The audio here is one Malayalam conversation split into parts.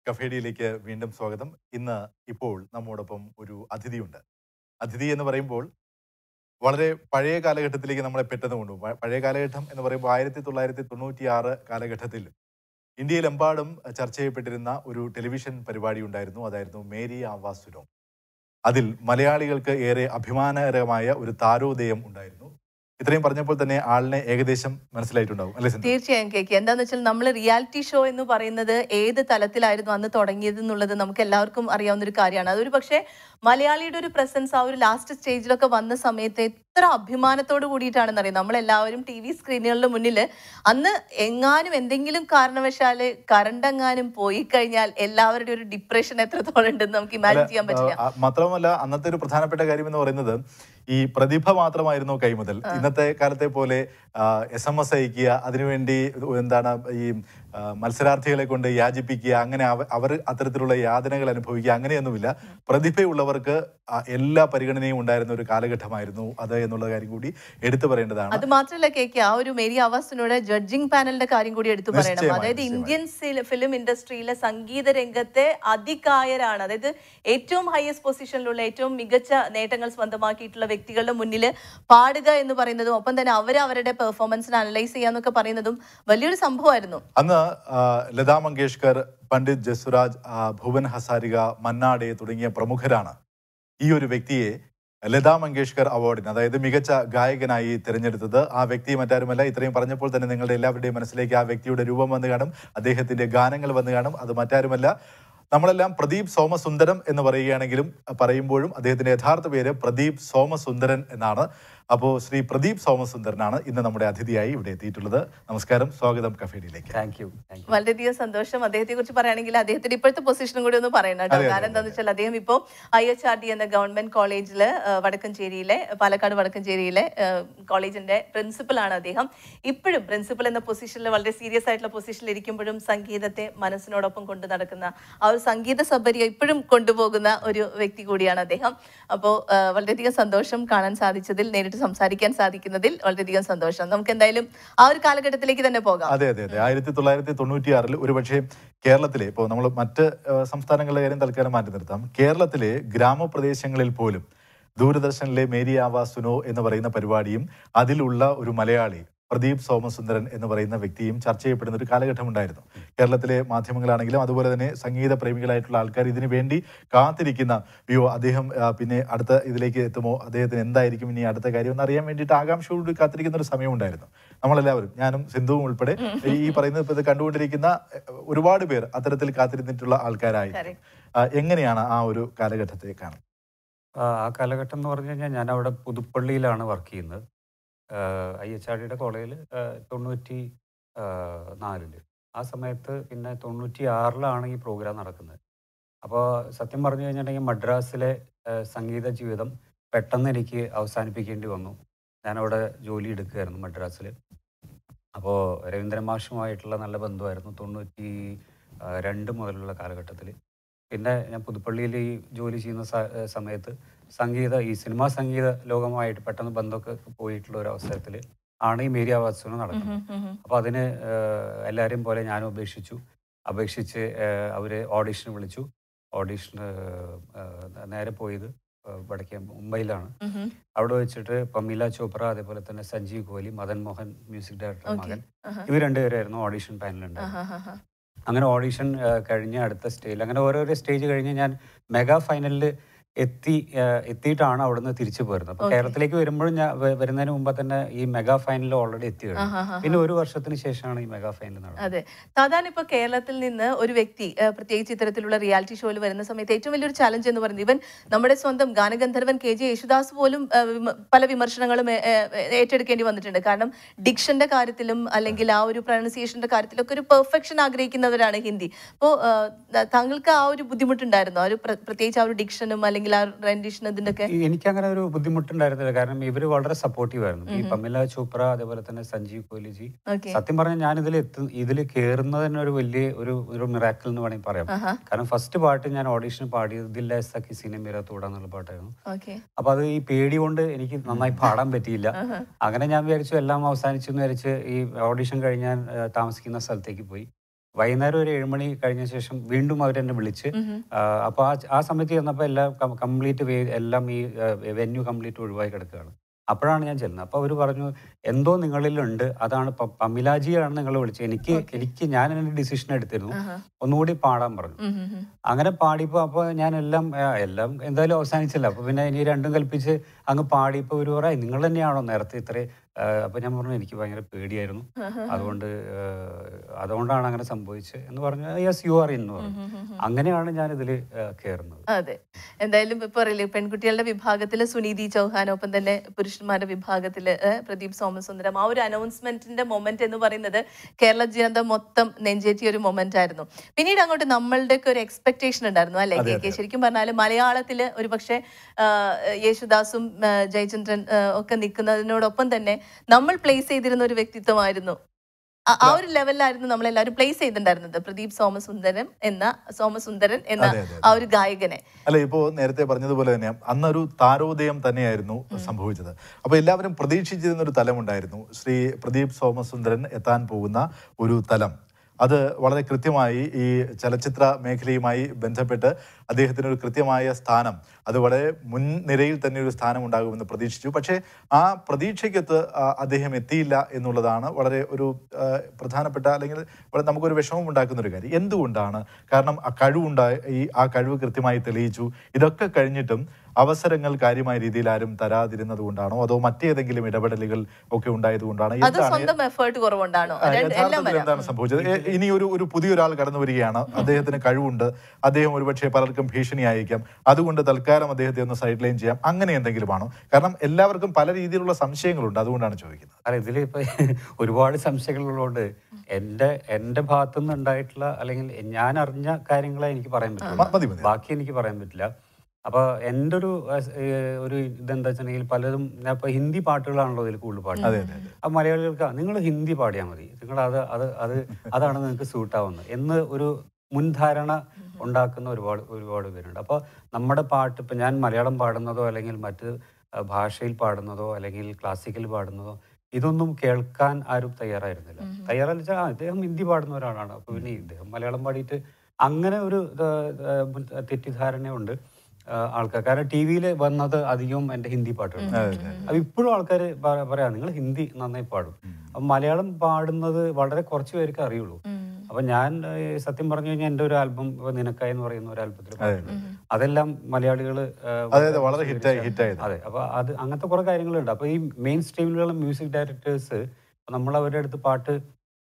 കഫേഡിയിലേക്ക് വീണ്ടും സ്വാഗതം ഇന്ന് ഇപ്പോൾ നമ്മോടൊപ്പം ഒരു അതിഥിയുണ്ട് അതിഥി എന്ന് പറയുമ്പോൾ വളരെ പഴയ കാലഘട്ടത്തിലേക്ക് നമ്മളെ പെട്ടെന്ന് കൊണ്ടുപോകും പ- പഴയ കാലഘട്ടം എന്ന് പറയുമ്പോൾ ആയിരത്തി തൊള്ളായിരത്തി തൊണ്ണൂറ്റി ആറ് കാലഘട്ടത്തിൽ ഇന്ത്യയിലെമ്പാടും ചർച്ച ചെയ്യപ്പെട്ടിരുന്ന ഒരു ടെലിവിഷൻ പരിപാടി ഉണ്ടായിരുന്നു അതായിരുന്നു മേരി ആവാസുനോ അതിൽ മലയാളികൾക്ക് ഏറെ അഭിമാനകരമായ ഒരു താരോദയം ഉണ്ടായിരുന്നു ഇത്രയും പറഞ്ഞപ്പോൾ തന്നെ ആളിനെ ഏകദേശം മനസ്സിലായിട്ടുണ്ടാവും അല്ലേ സിന്ധു? തീർച്ചയായും കേക്ക് എന്താന്ന് വെച്ചാൽ നമ്മൾ റിയാലിറ്റി ഷോ എന്ന് പറയുന്നത് ഏത് തലത്തിലായിരുന്നു അന്ന് തുടങ്ങിയത് എന്നുള്ളത് നമുക്ക് എല്ലാവർക്കും അറിയാവുന്ന ഒരു കാര്യമാണ് അതൊരു പക്ഷേ മലയാളിയുടെ ഒരു പ്രസൻസ് ആ ഒരു ലാസ്റ്റ് സ്റ്റേജിലൊക്കെ വന്ന സമയത്ത് എത്ര അഭിമാനത്തോട് കൂടിയിട്ടാണെന്ന് അറിയാം നമ്മളെല്ലാവരും ടി വി സ്ക്രീനുകളുടെ മുന്നിൽ അന്ന് എങ്ങാനും എന്തെങ്കിലും കാരണവശാല് കറണ്ട് എങ്ങാനും പോയി കഴിഞ്ഞാൽ എല്ലാവരുടെയും ഒരു ഡിപ്രഷൻ എത്രത്തോളം ഉണ്ടെന്ന് നമുക്ക് ഇമാജിൻ ചെയ്യാൻ പറ്റില്ല ആ, മാത്രവുമല്ല അന്നത്തെ ഒരു പ്രധാനപ്പെട്ട കാര്യം എന്ന് പറയുന്നത് ഈ പ്രതിഭ മാത്രമായിരുന്നു കൈമുതൽ ഇന്നത്തെ കാലത്തെ പോലെ എസ് എം എസ് അയക്കുക അതിനുവേണ്ടി എന്താണ് ഈ ആ, മത്സരാർത്ഥികളെ കൊണ്ട് യാചിപ്പിക്കുക അങ്ങനെ അവ- അവർ അത്തരത്തിലുള്ള യാതനകൾ അനുഭവിക്കുക അങ്ങനെയൊന്നുമില്ല പ്രതിഭയുള്ളവർക്ക് ആ, എല്ലാ പരിഗണനയും ഉണ്ടായിരുന്ന ഒരു കാലഘട്ടമായിരുന്നു അത് എന്നുള്ള കാര്യം കൂടി എടുത്തു പറയേണ്ടതാണ് അത് മാത്രമല്ല കേക്ക് ആ ഒരു മേരി ആവാസിനോട് ജഡ്ജിംഗ് പാനലിന്റെ കാര്യം കൂടി എടുത്തു പറയണം നിശ്ചയമായും, അതായത് ഇന്ത്യൻ ഫിലിം ഇൻഡസ്ട്രിയിലെ സംഗീത രംഗത്തെ അതികായരാണ് അതായത് ഏറ്റവും ഹയസ്റ്റ് പൊസിഷനിലുള്ള ഏറ്റവും മികച്ച നേട്ടങ്ങൾ സ്വന്തമാക്കിയിട്ടുള്ള വ്യക്തികളുടെ മുന്നിൽ പാടുക എന്ന് പറയുന്നതും ഒപ്പം തന്നെ അവർ അവരുടെ പെർഫോമൻസിനെ അനലൈസ് ചെയ്യാന്നൊക്കെ പറയുന്നതും വലിയൊരു സംഭവമായിരുന്നു അന്ന് ആ, ലതാ മങ്കേഷ്കർ പണ്ഡിറ്റ് ജസ്വരാജ് ആ, ഭുവൻ ഹസാരിക മന്നാഡെ തുടങ്ങിയ പ്രമുഖരാണ് ഈ ഒരു വ്യക്തിയെ ലതാ മങ്കേഷ്കർ അവാർഡിന് അതായത് മികച്ച ഗായകനായി തിരഞ്ഞെടുത്തത് ആ വ്യക്തി മറ്റാരുമല്ല ഇത്രയും പറഞ്ഞപ്പോൾ തന്നെ നിങ്ങളുടെ എല്ലാവരുടെയും മനസ്സിലേക്ക് ആ വ്യക്തിയുടെ രൂപം വന്ന് കാണും അദ്ദേഹത്തിന്റെ ഗാനങ്ങൾ വന്ന് കാണും അത് മറ്റാരുമല്ല നമ്മളെല്ലാം പ്രദീപ് സോമസുന്ദരം എന്ന് പറയുകയാണെങ്കിലും പറയുമ്പോഴും അദ്ദേഹത്തിന്റെ യഥാർത്ഥ പേര് പ്രദീപ് സോമസുന്ദരൻ എന്നാണ് അപ്പോൾ ശ്രീ പ്രദീപ് സോമസുന്ദരനാണ് ഇന്ന് നമ്മുടെ അതിഥിയായി ഇവിടെ എത്തിയിട്ടുള്ളത് നമസ്കാരം സ്വാഗതം കഫേഡിയിലേക്ക് താങ്ക് യു താങ്ക് യു വളരെയധികം സന്തോഷം അദ്ദേഹത്തെ കുറിച്ച് പറയുകയാണെങ്കിൽ അദ്ദേഹത്തിന്റെ ഇപ്പോഴത്തെ പൊസിഷനും കൂടി ഒന്ന് പറയണം കേട്ടോ അതെ, അതെ, കാരണം എന്താണെന്ന് വെച്ചാൽ അദ്ദേഹം ഇപ്പോൾ ഐ എച്ച് ആർ ഡി എന്ന ഗവൺമെന്റ് കോളേജില് വടക്കഞ്ചേരിയിലെ പാലക്കാട് വടക്കഞ്ചേരിയിലെ കോളേജിന്റെ പ്രിൻസിപ്പൽ ആണ് അദ്ദേഹം ഇപ്പോഴും പ്രിൻസിപ്പൽ എന്ന പൊസിഷനിൽ വളരെ സീരിയസ് ആയിട്ടുള്ള പൊസിഷനിൽ ഇരിക്കുമ്പോഴും സംഗീതത്തെ മനസ്സിനോടൊപ്പം കൊണ്ട് നടക്കുന്ന ആ ഒരു സംഗീത സബരിയെ ഇപ്പോഴും കൊണ്ടുപോകുന്ന ഒരു വ്യക്തി കൂടിയാണ് അദ്ദേഹം അപ്പോൾ വളരെയധികം സന്തോഷം കാണാൻ സാധിച്ചതിൽ നേരിട്ട് സംസാരിക്കാൻ സാധിക്കുന്നതിൽ വളരെയധികം സന്തോഷം നമുക്ക് എന്തായാലും ആ ഒരു കാലഘട്ടത്തിലേക്ക് തന്നെ പോകാം അതെ അതെ അതെ ആയിരത്തി തൊള്ളായിരത്തി തൊണ്ണൂറ്റി ആറിൽ ഒരുപക്ഷെ കേരളത്തിലെ ഇപ്പോൾ നമ്മൾ മറ്റ് ആ, സംസ്ഥാനങ്ങളുടെ കാര്യം തൽക്കാലം മാറ്റി നിർത്താം കേരളത്തിലെ ഗ്രാമപ്രദേശങ്ങളിൽ പോലും ദൂരദർശനിലെ മേരി ആവാസുനോ എന്ന് പറയുന്ന പരിപാടിയും അതിലുള്ള ഒരു മലയാളി പ്രദീപ് സോമസുന്ദരൻ എന്ന് പറയുന്ന വ്യക്തിയും ചർച്ച ചെയ്യപ്പെടുന്ന ഒരു കാലഘട്ടം ഉണ്ടായിരുന്നു കേരളത്തിലെ മാധ്യമങ്ങളാണെങ്കിലും അതുപോലെ തന്നെ സംഗീത പ്രേമികളായിട്ടുള്ള ആൾക്കാർ ഇതിനു വേണ്ടി കാത്തിരിക്കുന്ന അയ്യോ അദ്ദേഹം ആ, പിന്നെ അടുത്ത ഇതിലേക്ക് എത്തുമോ അദ്ദേഹത്തിന് എന്തായിരിക്കും ഇനി അടുത്ത കാര്യം എന്ന് അറിയാൻ വേണ്ടിയിട്ട് ആകാംക്ഷയോട് കാത്തിരിക്കുന്ന ഒരു സമയമുണ്ടായിരുന്നു നമ്മളെല്ലാവരും ഞാനും സിന്ധുവും ഉൾപ്പെടെ ഈ പറയുന്നത് ഇപ്പൊ ഇത് കണ്ടുകൊണ്ടിരിക്കുന്ന എഹ്, ഒരുപാട് പേർ അത്തരത്തിൽ കാത്തിരുന്നിട്ടുള്ള ആൾക്കാരായി Correct. എങ്ങനെയാണ് ആ ഒരു കാലഘട്ടത്തെ കാണുന്നത് ആ ആ കാലഘട്ടം എന്ന് പറഞ്ഞു കഴിഞ്ഞാൽ ഞാൻ അവിടെ പുതുപ്പള്ളിയിലാണ് വർക്ക് ചെയ്യുന്നത് ഐ എച്ച് ആർ ഡിയുടെ കോളേജിൽ തൊണ്ണൂറ്റി ആ, നാലില് ആ സമയത്ത് പിന്നെ തൊണ്ണൂറ്റി ആറിലാണ് ഈ പ്രോഗ്രാം നടക്കുന്നത് അപ്പോൾ സത്യം പറഞ്ഞു കഴിഞ്ഞിട്ടുണ്ടെങ്കിൽ മദ്രാസിലെ ആ, സംഗീത ജീവിതം പെട്ടെന്ന് എനിക്ക് അവസാനിപ്പിക്കേണ്ടി വന്നു ഞാനവിടെ ജോലി എടുക്കുകയായിരുന്നു മദ്രാസിൽ അപ്പോൾ രവീന്ദ്രൻ മാഷുമായിട്ടുള്ള നല്ല ബന്ധമായിരുന്നു തൊണ്ണൂറ്റി ആ, രണ്ട് മുതലുള്ള കാലഘട്ടത്തിൽ പിന്നെ ഞാൻ പുതുപ്പള്ളിയിൽ ഈ ജോലി ചെയ്യുന്ന സ- ഏ, സമയത്ത് സംഗീത ഈ സിനിമാ സംഗീത ലോകമായിട്ട് പെട്ടെന്ന് ബന്ധമൊക്കെ പോയിട്ടുള്ള ഒരു അവസരത്തിൽ ആണ് ഈ മേരി ആവാസുന നടക്കുന്നത് ഉം, ഉം, ഉം. അപ്പോൾ അതിന് എല്ലാവരെയും പോലെ ഞാനും അപേക്ഷിച്ചു അപേക്ഷിച്ച് അവർ ഓഡീഷന് വിളിച്ചു ഓഡീഷന് നേരെ പോയത് ആ, വടക്കേ മുംബൈയിലാണ് ഉം, ഉം. അവിടെ വെച്ചിട്ട് പമീല ചോപ്ര അതേപോലെ തന്നെ Sanjeev Kohli Madan Mohan music director Okay. മകൻ ആഹാ. ഇവർ രണ്ടുപേരായിരുന്നു ഓഡീഷൻ പാനലുണ്ടായിരുന്നത് ആഹാ, ആഹാ. അങ്ങനെ ഓഡീഷൻ കഴിഞ്ഞ് അടുത്ത സ്റ്റേജിൽ അങ്ങനെ ഓരോരോ സ്റ്റേജ് കഴിഞ്ഞ് ഞാൻ മെഗാ ഫൈനലിൽ എത്തി ആ, എത്തിയിട്ടാണ് അവിടുന്ന് തിരിച്ചു പോരുന്നത് അപ്പോൾ Okay. കേരളത്തിലേക്ക് വരുമ്പോഴും ഞാൻ വ- വരുന്നതിന് മുമ്പ് തന്നെ ഈ മെഗാ ഫൈനലിൽ ഓൾറെഡി എത്തി കഴിഞ്ഞു ആഹാ, ആഹാ. പിന്നെ ഒരു വർഷത്തിന് ശേഷമാണ് ഈ മെഗാ ഫൈനൽ നടന്നത് അതെ സാധാരണ ഇപ്പൊ കേരളത്തിൽ നിന്ന് ഒരു വ്യക്തി ഏഹ്, പ്രത്യേകിച്ച് ഇത്തരത്തിലുള്ള റിയാലിറ്റി ഷോയിൽ വരുന്ന സമയത്ത് ഏറ്റവും വലിയൊരു ചലഞ്ച് എന്ന് പറയുന്നത് ഇവൻ നമ്മുടെ സ്വന്തം ഗാനഗന്ധർവൻ കെ ജെ യേശുദാസ് പോലും ഏഹ്, വിമ- പല വിമർശനങ്ങളും ഏഹ്, ഏഹ്, ഏറ്റെടുക്കേണ്ടി വന്നിട്ടുണ്ട് കാരണം ഡിക്ഷന്റെ കാര്യത്തിലും അല്ലെങ്കിൽ ആ ഒരു പ്രൊനൗൺസിയേഷന്റെ കാര്യത്തിലൊക്കെ ഒരു പെർഫെക്ഷൻ ആഗ്രഹിക്കുന്നവരാണ് ഹിന്ദി അപ്പോൾ താങ്കൾക്ക് ആ ഒരു ബുദ്ധിമുട്ടുണ്ടായിരുന്നോ ആ ഒരു പ്ര- പ്രത്യേകിച്ച് ആ ഒരു ഡിക്ഷനും അല്ലെങ്കിൽ ആ റെൻഡിഷനും ഇതിന്റെ ഒക്കെ ഈ- എനിക്കങ്ങനെ ഒരു ബുദ്ധിമുട്ടുണ്ടായിരുന്നില്ല കാരണം ഇവർ വളരെ സപ്പോർട്ടീവ് ആയിരുന്നു ഈ പമില ചോപ്ര അതേപോലെ തന്നെ സഞ്ജീവ് കോഹ്ലിജി ഓക്കെ സത്യം പറഞ്ഞാൽ ഞാൻ ഇതിൽ എത്തു ഇതിൽ കയറുന്നത് തന്നെ ഒരു വലിയ ഒരു ഒരു മിറാക്കിൾ എന്ന് വേണമെങ്കിൽ പറയാം ആഹാ കാരണം ഫസ്റ്റ് പാട്ട് ഞാൻ ഓഡീഷന് പാടിയത് ദിൽ ऐसा किसी ने मेरा तोड़ा എന്നുള്ള പാട്ടായിരുന്നു ഓക്കെ അപ്പൊ അത് ഈ പേടി കൊണ്ട് എനിക്ക് നന്നായി പാടാൻ പറ്റിയില്ല അങ്ങനെ ഞാൻ വിചാരിച്ചു എല്ലാം അവസാനിച്ചു എന്ന് വിചാരിച്ച് ഈ ഓഡിഷൻ കഴിഞ്ഞ് ഞാൻ ആ, താമസിക്കുന്ന സ്ഥലത്തേക്ക് പോയി വൈകുന്നേരം ഒരു ഏഴുമണി കഴിഞ്ഞ ശേഷം വീണ്ടും അവരെന്നെ വിളിച്ച് അപ്പോൾ ആ ആ സമയത്ത് ചെന്നപ്പോൾ എല്ലാം കംപ്ലീറ്റ് എല്ലാം ഈ വെന്യൂ കംപ്ലീറ്റ് ഒഴിവായി കിടക്കുകയാണ് അപ്പോഴാണ് ഞാൻ ചെല്ലുന്നത് അപ്പോൾ അവർ പറഞ്ഞു എന്തോ നിങ്ങളിലുണ്ട് അതാണ് പ- പമിലാജിയാണ് നിങ്ങൾ വിളിച്ചത് എനിക്ക് എനിക്ക് ഞാൻ എൻ്റെ ഡിസിഷൻ എടുത്തിരുന്നു ഒന്നുകൂടി പാടാൻ പറഞ്ഞു ഉം, ഉം, ഉം. അങ്ങനെ പാടിയപ്പോൾ അപ്പോൾ ഞാൻ എല്ലാം ആ, എല്ലാം എന്തായാലും അവസാനിച്ചില്ല അപ്പോൾ പിന്നെ ഇനി രണ്ടും കൽപ്പിച്ച് അങ്ങ് പാടിയപ്പോൾ ഒരു പറയാം നിങ്ങൾ തന്നെയാണോ നേരത്തെ ഇത്രേ അപ്പോൾ ഞാൻ പറഞ്ഞു എനിക്ക് ഭയങ്കര പേടിയായിരുന്നു അതുകൊണ്ട് ആ, അതുകൊണ്ടാണ് അങ്ങനെ സംഭവിച്ചത് എന്ന് പറഞ്ഞു യെസ് യു ആർ ഇൻ എന്ന് പറഞ്ഞു അങ്ങനെയാണ് ഞാൻ ഇതിൽ കയറുന്നത് അതെ എന്തായാലും ഇപ്പൊ പറയില്ലേ പെൺകുട്ടികളുടെ വിഭാഗത്തില് സുനീതി ചൗഹാൻ ഒപ്പം തന്നെ പുരുഷന്മാരുടെ വിഭാഗത്തില് ഏഹ്, പ്രദീപ് സോമസുന്ദരം ആ ഒരു അനൗൺസ്മെന്റിന്റെ മൊമെന്റ് എന്ന് പറയുന്നത് കേരള ജനത മൊത്തം നെഞ്ചേറ്റിയ ഒരു മൊമെന്റ് ആയിരുന്നു പിന്നീട് അങ്ങോട്ട് നമ്മളുടെ ഒക്കെ ഒരു എക്സ്പെക്ടേഷൻ ഉണ്ടായിരുന്നു അല്ലെ കെ കെ ശരിക്കും പറഞ്ഞാൽ മലയാളത്തില് ഒരു പക്ഷേ യേശുദാസും ആ, ജയചന്ദ്രൻ ആ, ഒക്കെ നിൽക്കുന്നതിനോടൊപ്പം തന്നെ നമ്മൾ പ്ലേസ് ചെയ്തിരുന്ന ഒരു വ്യക്തിത്വമായിരുന്നു ആ- ആ ഒരു ലെവലിലായിരുന്നു നമ്മൾ എല്ലാവരും പ്ലേസ് ചെയ്തിട്ടുണ്ടായിരുന്നത് പ്രദീപ് സോമസുന്ദരം എന്ന സോമസുന്ദരൻ എന്ന അതെ, അതെ, ആ ഒരു ഗായകനെ അല്ല ഇപ്പോ നേരത്തെ പറഞ്ഞതുപോലെ തന്നെ അന്നൊരു താരോദയം തന്നെയായിരുന്നു സംഭവിച്ചത് അപ്പൊ എല്ലാവരും പ്രതീക്ഷിച്ചിരുന്ന ഒരു തലമുണ്ടായിരുന്നു ശ്രീ പ്രദീപ് സോമസുന്ദരൻ എത്താൻ പോകുന്ന ഒരു തലം അത് വളരെ കൃത്യമായി ഈ ചലച്ചിത്ര മേഖലയുമായി ബന്ധപ്പെട്ട് അദ്ദേഹത്തിന് ഒരു കൃത്യമായ സ്ഥാനം അത് വളരെ മുൻനിരയിൽ തന്നെ ഒരു സ്ഥാനം ഉണ്ടാകുമെന്ന് പ്രതീക്ഷിച്ചു പക്ഷേ ആ പ്രതീക്ഷയ്ക്കത്ത് ആ, അദ്ദേഹം എത്തിയില്ല എന്നുള്ളതാണ് വളരെ ഒരു ആ, പ്രധാനപ്പെട്ട അല്ലെങ്കിൽ വളരെ നമുക്കൊരു വിഷമം ഉണ്ടാക്കുന്ന ഒരു കാര്യം എന്തുകൊണ്ടാണ് കാരണം ആ കഴിവുണ്ടായി ഈ ആ കഴിവ് കൃത്യമായി തെളിയിച്ചു ഇതൊക്കെ കഴിഞ്ഞിട്ടും അവസരങ്ങൾ കാര്യമായ രീതിയിൽ ആരും തരാതിരുന്നത് കൊണ്ടാണോ അതോ മറ്റേതെങ്കിലും ഇടപെടലുകൾ ഒക്കെ ഉണ്ടായത് കൊണ്ടാണ് അത് എന്താണ് സ്വന്തം എഫേർട്ട് കുറവുണ്ടാണോ ആ, രണ്ട് എല്ലാം യഥാർത്ഥത്തിൽ വരാം എന്താണ് സംഭവിച്ചത് എ- ഇനി ഒരു ഒരു പുതിയൊരാൾ കടന്നു വരികയാണ് അദ്ദേഹത്തിന് കഴിവുണ്ട് അദ്ദേഹം ഒരുപക്ഷെ പലർക്കും ഭീഷണിയായിരിക്കാം അതുകൊണ്ട് തൽക്കാലം അദ്ദേഹത്തെ ഒന്ന് സൈഡ് ലൈൻ ചെയ്യാം അങ്ങനെ എന്തെങ്കിലും ആണോ കാരണം എല്ലാവർക്കും പല രീതിയിലുള്ള സംശയങ്ങളുണ്ട് അതുകൊണ്ടാണ് ചോദിക്കുന്നത് അല്ല ഇതിൽ ഇപ്പൊ ഒരുപാട് സംശയങ്ങളുള്ളതുകൊണ്ട് എൻ്റെ എൻ്റെ ഭാഗത്തു നിന്ന് ഉണ്ടായിട്ടുള്ള അല്ലെങ്കിൽ ഞാൻ അറിഞ്ഞ കാര്യങ്ങളെ എനിക്ക് പറയാൻ മ- മതി, പറ്റില്ല മതി. ബാക്കി എനിക്ക് പറയാൻ പറ്റില്ല അപ്പൊ എൻ്റെ ഒരു അഹ്, ഏഹ്, ഒരു ഇതെന്താ വെച്ചിട്ടുണ്ടെങ്കിൽ പലരും ഞാൻ ഇപ്പൊ ഹിന്ദി പാട്ടുകളാണല്ലോ ഇതിൽ കൂടുതൽ അതെ പാടുന്നത് അതെ അതെ അപ്പൊ മലയാളികൾക്ക് നിങ്ങൾ ഹിന്ദി പാടിയാൽ മതി നിങ്ങൾ അത് അത് അത് അതാണ് നിങ്ങൾക്ക് സൂട്ടാവുന്നത് എന്ന് ഒരു മുൻധാരണ ഉണ്ടാക്കുന്ന ഒരുപാട് ഒരുപാട് പേരുണ്ട് അപ്പോൾ നമ്മുടെ പാട്ട് ഇപ്പം ഞാൻ മലയാളം പാടുന്നതോ അല്ലെങ്കിൽ മറ്റ് അഹ്, ഭാഷയിൽ പാടുന്നതോ അല്ലെങ്കിൽ ക്ലാസിക്കൽ പാടുന്നതോ ഇതൊന്നും കേൾക്കാൻ ആരും തയ്യാറായിരുന്നില്ല തയ്യാറല്ല വെച്ചാൽ ആ, ഇദ്ദേഹം ഹിന്ദി പാടുന്ന ഒരാളാണ് അപ്പോൾ പിന്നെ ഇദ്ദേഹം മലയാളം പാടിയിട്ട് അങ്ങനെ ഒരു ഏഹ്, ഏഹ്, മുൻ- തെറ്റിദ്ധാരണയുണ്ട് ആഹ്, ആൾക്കാർ കാരണം ടി വിയിൽ വന്നത് അധികവും എൻ്റെ ഹിന്ദി പാട്ടുകൾ അതെ, അതെ. അപ്പൊ ഇപ്പോഴും ആൾക്കാർ പറയാം നിങ്ങൾ ഹിന്ദി നന്നായി പാടും അപ്പൊ മലയാളം പാടുന്നത് വളരെ കുറച്ച് പേർക്ക് അറിയുള്ളൂ അപ്പൊ ഞാൻ ഏഹ്, സത്യം പറഞ്ഞു കഴിഞ്ഞാൽ എൻ്റെ ഒരു ആൽബം നിനക്കായി എന്ന് പറയുന്ന ഒരു ആൽബത്തിൽ പാട്ടുണ്ട് അതെല്ലാം മലയാളികൾ അതെ അതെ വളരെ ഹിറ്റായി ഹിറ്റായത് അതെ അപ്പൊ അത് അങ്ങനത്തെ കുറെ കാര്യങ്ങളുണ്ട് അപ്പൊ ഈ മെയിൻ സ്ട്രീമിലുള്ള മ്യൂസിക് ഡയറക്ടേഴ്സ് നമ്മൾ അവരുടെ അടുത്ത് പാട്ട്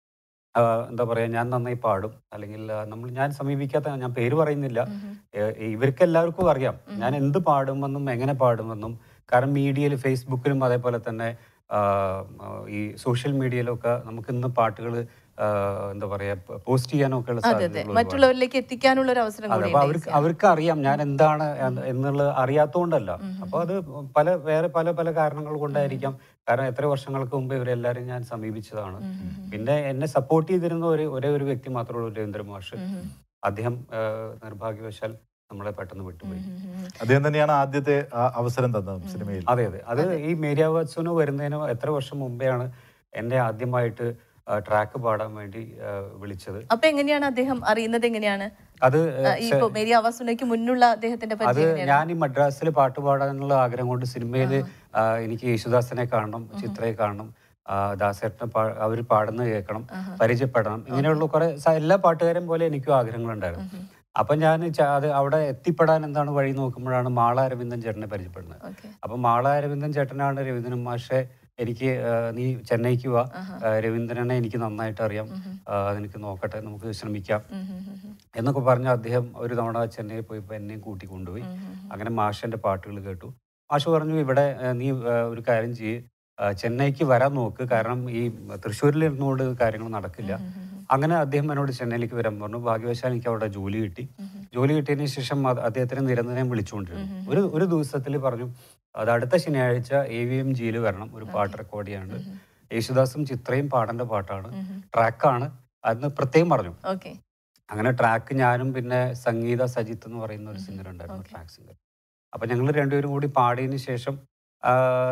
ആ, എന്താ പറയാ ഞാൻ നന്നായി പാടും അല്ലെങ്കിൽ ആ, നമ്മൾ ഞാൻ സമീപിക്കാത്ത ഞാൻ പേര് പറയുന്നില്ല ഏഹ് ഇവർക്ക് എല്ലാവർക്കും അറിയാം ഞാൻ എന്ത് പാടുമെന്നും എങ്ങനെ പാടുമെന്നും കാരണം മീഡിയയിൽ ഫേസ്ബുക്കിലും അതേപോലെ തന്നെ ആ, ആ, ഈ സോഷ്യൽ മീഡിയയിലൊക്കെ നമുക്ക് ഇന്ന് പാട്ടുകൾ എന്താ പറയാ പോസ്റ്റ് ചെയ്യാനൊക്കെ ഉള്ള അതെ അതെ സാധ്യതകൾ ഒരുപാട്. മറ്റുള്ളവരിലേക്ക് എത്തിക്കാനുള്ള ഒരു അവസരം അതെ കൂടി അപ്പൊ അവർക്ക് അവർക്ക് അറിയാം ഞാൻ എന്താണ് എന്ന് എന്നുള്ളത് അറിയാത്തതുകൊണ്ടല്ല അപ്പൊ അത് പല വേറെ പല പല കാരണങ്ങൾ കൊണ്ടായിരിക്കാം കാരണം എത്ര വർഷങ്ങൾക്ക് മുമ്പ് ഇവരെല്ലാരും ഞാൻ സമീപിച്ചതാണ് പിന്നെ എന്നെ സപ്പോർട്ട് ചെയ്തിരുന്ന ഒരു ഒരേ ഒരു വ്യക്തി മാത്രമേ ഉള്ളൂ രവീന്ദ്ര മാഷ് അദ്ദേഹം ആ, നിർഭാഗ്യവശാൽ നമ്മളെ പെട്ടെന്ന് വിട്ടുപോയി അദ്ദേഹം തന്നെയാണ് ആദ്യത്തെ ആ അവസരം തന്നത് സിനിമയിൽ അതെ അതെ അത് ഈ മേരിയാവാസുനോ വരുന്നതിന് എത്ര വർഷം മുമ്പെയാണ് എന്നെ ആദ്യമായിട്ട് ട്രാക്ക് പാടാൻ വേണ്ടി ആ, വിളിച്ചത് അപ്പൊ എങ്ങനെയാണ് അദ്ദേഹം അറിയുന്നത് എങ്ങനെയാണ് അത് ആ, ഈ ഇപ്പൊ മേരി ആവാസുനയ്ക്ക് മുന്നുള്ള അദ്ദേഹത്തിന്റെ അത് പരിചയം എങ്ങനെയാണ്? ഞാൻ ഈ മദ്രാസിൽ പാട്ട് പാടാനുള്ള ആഗ്രഹം കൊണ്ട് സിനിമയിൽ എനിക്ക് യേശുദാസിനെ കാണണം ചിത്രയെ കാണണം ആ, ദാസേട്ടനെ പാ അവർ പാടുന്നത് കേൾക്കണം പരിചയപ്പെടണം ഇങ്ങനെയുള്ള കുറെ സ- എല്ലാ പാട്ടുകാരും പോലെ എനിക്കും ആഗ്രഹങ്ങളുണ്ടായിരുന്നു അപ്പൊ ഞാൻ ച- അത് അവിടെ എത്തിപ്പെടാൻ എന്താണ് വഴി നോക്കുമ്പോഴാണ് മാള അരവിന്ദൻ ചേട്ടനെ പരിചയപ്പെടുന്നത് Okay. അപ്പൊ മാള അരവിന്ദൻ ചേട്ടനാണ് രവീന്ദ്രൻ മാഷെ എനിക്ക് ആ, നീ ചെന്നൈക്ക് വാ ആ, രവീന്ദ്രനെ എനിക്ക് നന്നായിട്ട് അറിയാം ആ, അതെനിക്ക് നോക്കട്ടെ നമുക്ക് ശ്രമിക്കാം ഉം, ഉം, ഉം, ഉം. എന്നൊക്കെ പറഞ്ഞ് അദ്ദേഹം ഒരു തവണ ചെന്നൈ പോയപ്പോൾ എന്നെയും കൂട്ടി കൊണ്ടുപോയി അങ്ങനെ മാഷന്റെ പാട്ടുകൾ കേട്ടു മാഷ് പറഞ്ഞു ഇവിടെ ഏഹ്, നീ ഏഹ്, ഒരു കാര്യം ചെയ്യ് ഏഹ്, ചെന്നൈക്ക് വരാൻ നോക്ക് കാരണം ഈ തൃശ്ശൂരിൽ ഇരുന്നുകൊണ്ട് കാര്യങ്ങൾ നടക്കില്ല അങ്ങനെ അദ്ദേഹം എന്നോട് ചെന്നൈയിലേക്ക് വരാൻ പറഞ്ഞു ഭാഗ്യവശാൽ എനിക്ക് അവിടെ ജോലി കിട്ടി ജോലി കിട്ടിയതിന് ശേഷം അത് അദ്ദേഹത്തിനെ നിരന്തരം വിളിച്ചുകൊണ്ടിരുന്നു ഒരു ഒരു ദിവസത്തിൽ പറഞ്ഞു അത് അടുത്ത ശനിയാഴ്ച എ വി എം ജിയിൽ വരണം ഒരു പാട്ട് റെക്കോർഡ് ചെയ്യാണ്ട് യേശുദാസും ചിത്രയും പാടേണ്ട പാട്ടാണ് ട്രാക്കാണ് അന്ന് പ്രത്യേകം പറഞ്ഞു ഓക്കെ അങ്ങനെ ട്രാക്ക് ഞാനും പിന്നെ സംഗീത സജിത്ത് എന്ന് പറയുന്ന ഒരു സിംഗർ ഉണ്ടായിരുന്നു Okay. ട്രാക്ക് സിംഗർ അപ്പൊ ഞങ്ങൾ രണ്ടുപേരും കൂടി പാടിയതിന് ശേഷം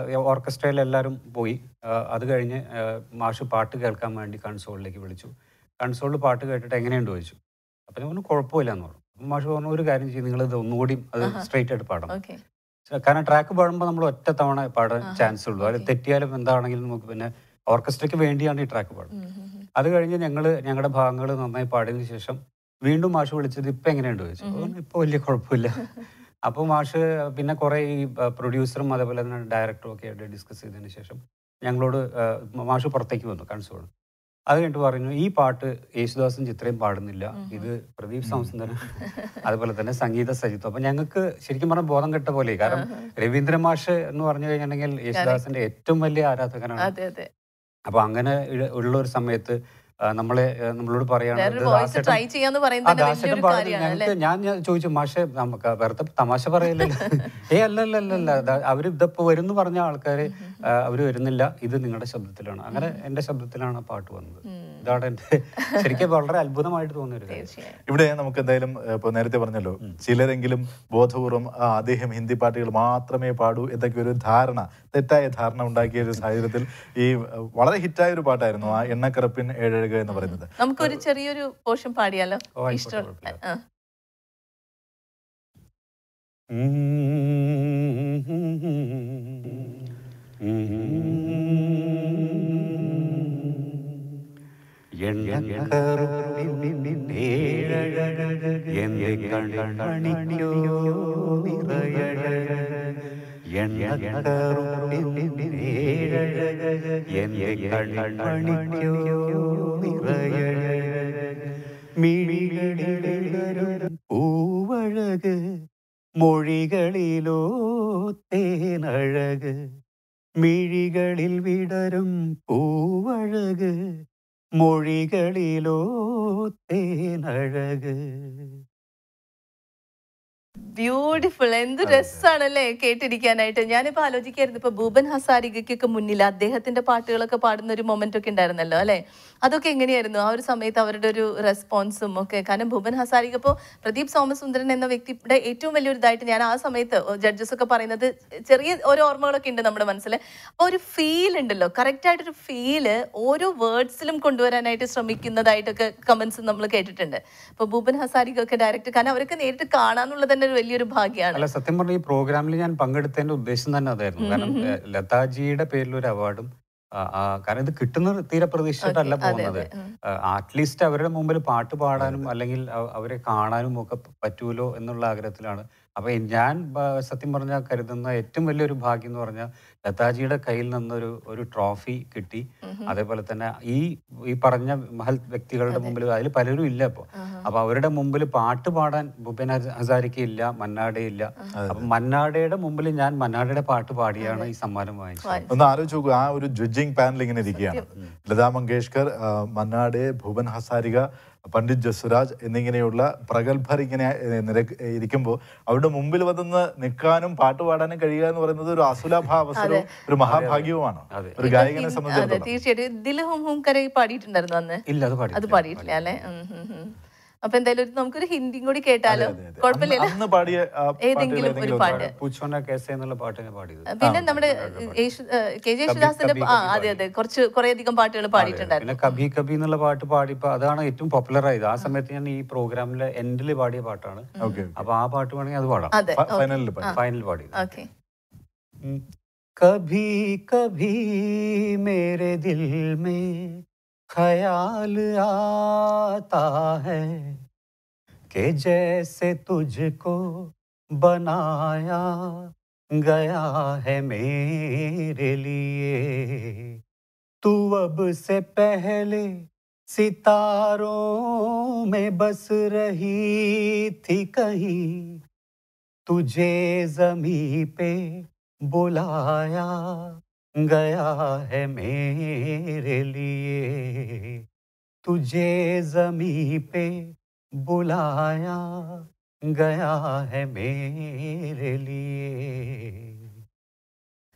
ഓർക്കസ്ട്രയിൽ എല്ലാവരും പോയി ആ, അത് കഴിഞ്ഞ് ആ, മാഷ് പാട്ട് കേൾക്കാൻ വേണ്ടി കൺസോളിലേക്ക് വിളിച്ചു കൺസോളിൽ പാട്ട് കേട്ടിട്ട് എങ്ങനെയുണ്ട് ചോദിച്ചു അപ്പം ഞാൻ പറഞ്ഞു കുഴപ്പമില്ല എന്ന് പറഞ്ഞു അപ്പം മാഷ് പറഞ്ഞു ഒരു കാര്യം ചെയ്യും നിങ്ങൾ ഇത് ഒന്നുകൂടി അത് ആഹാ. സ്ട്രെയിറ്റ് ആയിട്ട് പാടണം ഓക്കെ കാരണം ട്രാക്ക് പാടുമ്പോൾ നമ്മൾ ഒറ്റ തവണ പാടാൻ ആഹാ. ചാൻസ് ഉള്ളൂ അത് Okay. തെറ്റിയാലും എന്താണെങ്കിലും നമുക്ക് പിന്നെ ഓർക്കസ്ട്രയ്ക്ക് വേണ്ടിയാണ് ഈ ട്രാക്ക് പാടുന്നത് അത് കഴിഞ്ഞ് ഞങ്ങൾ ഞങ്ങളുടെ ഭാഗങ്ങൾ നന്നായി പാടിയതിനു ശേഷം വീണ്ടും മാഷ് വിളിച്ചത് ഇപ്പം എങ്ങനെയുണ്ട് ചോദിച്ചു ഉം. അപ്പോൾ ഇപ്പം വലിയ കുഴപ്പമില്ല അപ്പോൾ മാഷ് പിന്നെ കുറേ ഈ പ്രൊഡ്യൂസറും അതേപോലെ തന്നെ ഡയറക്ടറും ഒക്കെ ആയിട്ട് ഡിസ്കസ് ചെയ്തതിന് ശേഷം ഞങ്ങളോട് ആ, മാഷ് പുറത്തേക്ക് വന്നു കൺസോൾ അത് കഴിഞ്ഞിട്ട് പറഞ്ഞു ഈ പാട്ട് യേശുദാസും ചിത്രയും പാടുന്നില്ല ഉം. ഇത് പ്രദീപ് സാംസുന്ദരൻ അതുപോലെ തന്നെ സംഗീത സജിത്വം അപ്പൊ ഞങ്ങൾക്ക് ശരിക്കും പറഞ്ഞാൽ ബോധം കെട്ട പോലെ കാരണം രവീന്ദ്ര മാഷ് എന്ന് പറഞ്ഞു കഴിഞ്ഞിട്ടുണ്ടെങ്കിൽ യേശുദാസിന്റെ ഏറ്റവും വലിയ ആരാധകനാണ് അതെ അതെ അപ്പൊ അങ്ങനെ ഉള്ള- ഉള്ള ഒരു സമയത്ത് ആ, നമ്മളെ ആ, നമ്മളോട് പറയാണ് വേറൊരു ഇത് വോയിസ് ദാസേട്ടൻ- ട്രൈ ചെയ്യാന്ന് ആ പറയുന്നത് തന്നെ ദാസേട്ടൻ വലിയൊരു പാടുന്നു കാര്യമാണ് അല്ലേ ഞങ്ങൾക്ക് ഞാൻ ഞാൻ ചോദിച്ചു മാഷെ നമുക്ക് വെറുതെ തമാശ പറയില്ലല്ലോ ഏ അല്ല അല്ല അല്ല അല്ല ദാ- അവര് ഇതിപ്പോ വരും പറഞ്ഞ ആൾക്കാര് ആ, അവര് വരുന്നില്ല ഇത് നിങ്ങളുടെ ശബ്ദത്തിലാണ് അങ്ങനെ എന്റെ ശബ്ദത്തിലാണ് ആ പാട്ട് വന്നത് ഉം. ഇതാണ് എന്റെ ശരിക്കും വളരെ അത്ഭുതമായിട്ട് തോന്നിയ ഒരു കാര്യം തീർച്ചയായും ഇവിടെ നമുക്ക് എന്തായാലും ഇപ്പൊ നേരത്തെ പറഞ്ഞല്ലോ ചിലരെങ്കിലും ബോധപൂർവം ആ, അദ്ദേഹം ഹിന്ദി പാട്ടുകൾ മാത്രമേ പാടൂ എന്നൊക്കെ ഒരു ധാരണ തെറ്റായ ധാരണ ഉണ്ടാക്കിയ ഒരു സാഹചര്യത്തിൽ ഈ ആ, വളരെ ഹിറ്റായ ഒരു പാട്ടായിരുന്നു ആ എണ്ണക്കറപ്പിൻ ഏഴഴക എന്ന് പറയുന്നത് നമുക്കൊരു ചെറിയൊരു പോർഷൻ പാടിയാലോ ഓ, ആയിക്കോട്ടെ, ഇഷ്ടം കുഴപ്പമില്ല. ആ. പൂവഴക് മൊഴികളിലോ തേനഴക് മിഴികളിൽ വിടരും പൂവഴക് മൊഴികളിലോ തേനഴക് ബ്യൂട്ടിഫുൾ എന്ത് അതെ, അതെ. രസാണല്ലേ കേട്ടിരിക്കാനായിട്ട് ഞാനിപ്പോ ആലോചിക്കായിരുന്നു ഇപ്പൊ ഭൂപൻ ഹസാരികയ്ക്കൊക്കെ മുന്നിൽ അദ്ദേഹത്തിന്റെ പാട്ടുകളൊക്കെ പാടുന്ന ഒരു മൊമെന്റ് ഒക്കെ ഉണ്ടായിരുന്നല്ലോ അല്ലെ അതൊക്കെ എങ്ങനെയായിരുന്നു ആ ഒരു സമയത്ത് അവരുടെ ഒരു റെസ്പോൺസും ഒക്കെ കാരണം ഭൂപൻ ഹസാരിക ഇപ്പോൾ പ്രദീപ് സോമസുന്ദരൻ എന്ന വ്യക്തിയുടെ ഏറ്റവും വലിയൊരു ഇതായിട്ട് ഞാൻ ആ സമയത്ത് ജഡ്ജസ് ഒക്കെ പറയുന്നത് ചെറിയ ഓരോ ഓർമ്മകളൊക്കെ ഉണ്ട് നമ്മുടെ മനസ്സിൽ അപ്പോൾ ഒരു ഫീൽ ഉണ്ടല്ലോ കറക്റ്റ് ആയിട്ടൊരു ഫീല് ഓരോ വേർഡ്സിലും കൊണ്ടുവരാനായിട്ട് ശ്രമിക്കുന്നതായിട്ടൊക്കെ കമന്റ്സ് നമ്മൾ കേട്ടിട്ടുണ്ട് അപ്പോൾ ഭൂപൻ ഹസാരിക ഒക്കെ ഡയറക്റ്റ് കാരണം അവരൊക്കെ നേരിട്ട് കാണാന്നുള്ളത് തന്നെ ഒരു വലിയൊരു ഭാഗ്യമാണ് അല്ല സത്യം പറഞ്ഞ ഈ പ്രോഗ്രാമിൽ ഞാൻ പങ്കെടുത്തതിന്റെ ഉദ്ദേശം തന്നെ അതായിരുന്നു കാരണം ഏഹ്, ലതാജിയുടെ പേരിൽ ഒരു അവാർഡും ആ, ആ, കാരണം ഇത് കിട്ടുന്ന തീരെ പ്രതീക്ഷിച്ചിട്ടല്ല Okay, അതെ, പോകുന്നത് അതെ. ഉം. അറ്റ്ലീസ്റ്റ് അവരുടെ മുമ്പിൽ പാട്ട് പാടാനും അല്ലെങ്കിൽ അവ- അവരെ കാണാനും ഒക്കെ പ- പറ്റൂലോ എന്നുള്ള ആഗ്രഹത്തിലാണ് അപ്പൊ ഈ ഞാൻ ബ- സത്യം പറഞ്ഞാൽ കരുതുന്ന ഏറ്റവും വലിയൊരു ഭാഗ്യം എന്ന് പറഞ്ഞാൽ ലതാജിയുടെ കയ്യിൽ നിന്നൊരു ഒരു ട്രോഫി കിട്ടി അതേപോലെ തന്നെ ഈ ഈ പറഞ്ഞ മഹൽ വ്യക്തികളുടെ മുമ്പിൽ അതിൽ പലരും ഇല്ല ഇപ്പോൾ അപ്പൊ അവരുടെ മുമ്പിൽ പാട്ട് പാടാൻ ഭൂപേൻ ഹസ- ഹസാരിക്ക ഇല്ല മന്നാടെ ഇല്ല അപ്പൊ മന്നാടയുടെ മുമ്പിൽ ഞാൻ മന്നാടയുടെ പാട്ട് പാടിയാണ് ഈ സമ്മാനം വാങ്ങിച്ചത് ഒന്ന് ആലോചിച്ച് നോക്കൂ ആ ഒരു ജഡ്ജിങ് പാനൽ ഇങ്ങനെ ഇരിക്കുകയാണ് ലതാ മങ്കേഷ്കർ ആ, മന്നാടെ ഭുവൻ ഹസാരിക പണ്ഡിറ്റ് ജസ്വരാജ് എന്നിങ്ങനെയുള്ള പ്രഗത്ഭർ ഇങ്ങനെ ഏ, നിരക്ക് ഇരിക്കുമ്പോൾ അവരുടെ മുമ്പിൽ വന്ന് നിൽക്കാനും പാട്ട് പാടാനും കഴിയുക എന്ന് പറയുന്നത് ഒരു അസുലഭ അവസരവും ഒരു മഹാഭാഗ്യവുമാണ് അതെ. ഒരു ഗായകനെ അതെ സംബന്ധിച്ചിടത്തോളം തീർച്ചയായിട്ടും ദിൽ ഹും ഹും കരെ പാടിയിട്ടുണ്ടായിരുന്നു അന്ന് ഇല്ല അത് പാടി അത് പാടിയിട്ടില്ല അല്ലെ അപ്പൊ എന്തായാലും ഒരു- നമുക്കൊരു ഹിന്ദിയും കൂടി കേട്ടാലോ അതെ, അതെ. കുഴപ്പമില്ലല്ലോ അന്ന് പാടിയ ആ, പാട്ടുകൾ ഏതെങ്കിലും ഒരു ഏതെങ്കിലും പാട്ട് പൂച്ചോന കേസ എന്നുള്ള പാട്ട് ഞാൻ പാടിയത് പിന്നെ നമ്മുടെ യേശു- ഏ, കെ ജെ യേശുദാസിന്റെ കബി ആ കബി അതെ അതെ കുറച്ച് കുറെ അധികം പാട്ടുകൾ പാടിയിട്ടുണ്ടായിരുന്നു പിന്നെ കബി കബി എന്നുള്ള പാട്ട് പാടിയപ്പോ അതാണ് ഏറ്റവും പോപ്പുലർ ആയത് ആ സമയത്ത് ഞാൻ ഈ പ്രോഗ്രാമിലെ എൻഡിൽ പാടിയ പാട്ടാണ് ഓക്കെ അപ്പൊ ആ പാട്ട് വേണമെങ്കിൽ അത് പാടാം അതെ ഫൈനലിൽ പാടി ഫൈനൽ പാടിയത് ഓക്കെ कभी कभी मेरे दिल में ख्याल आता है कि जैसे तुझको बनाया गया है मेरे लिए तू अब से पहले सितारों में बस रही थी कहीं तुझे जमी पे बुलाया गया है मेरे लिए तुझे जमी पे बुलाया गया है मेरे लिए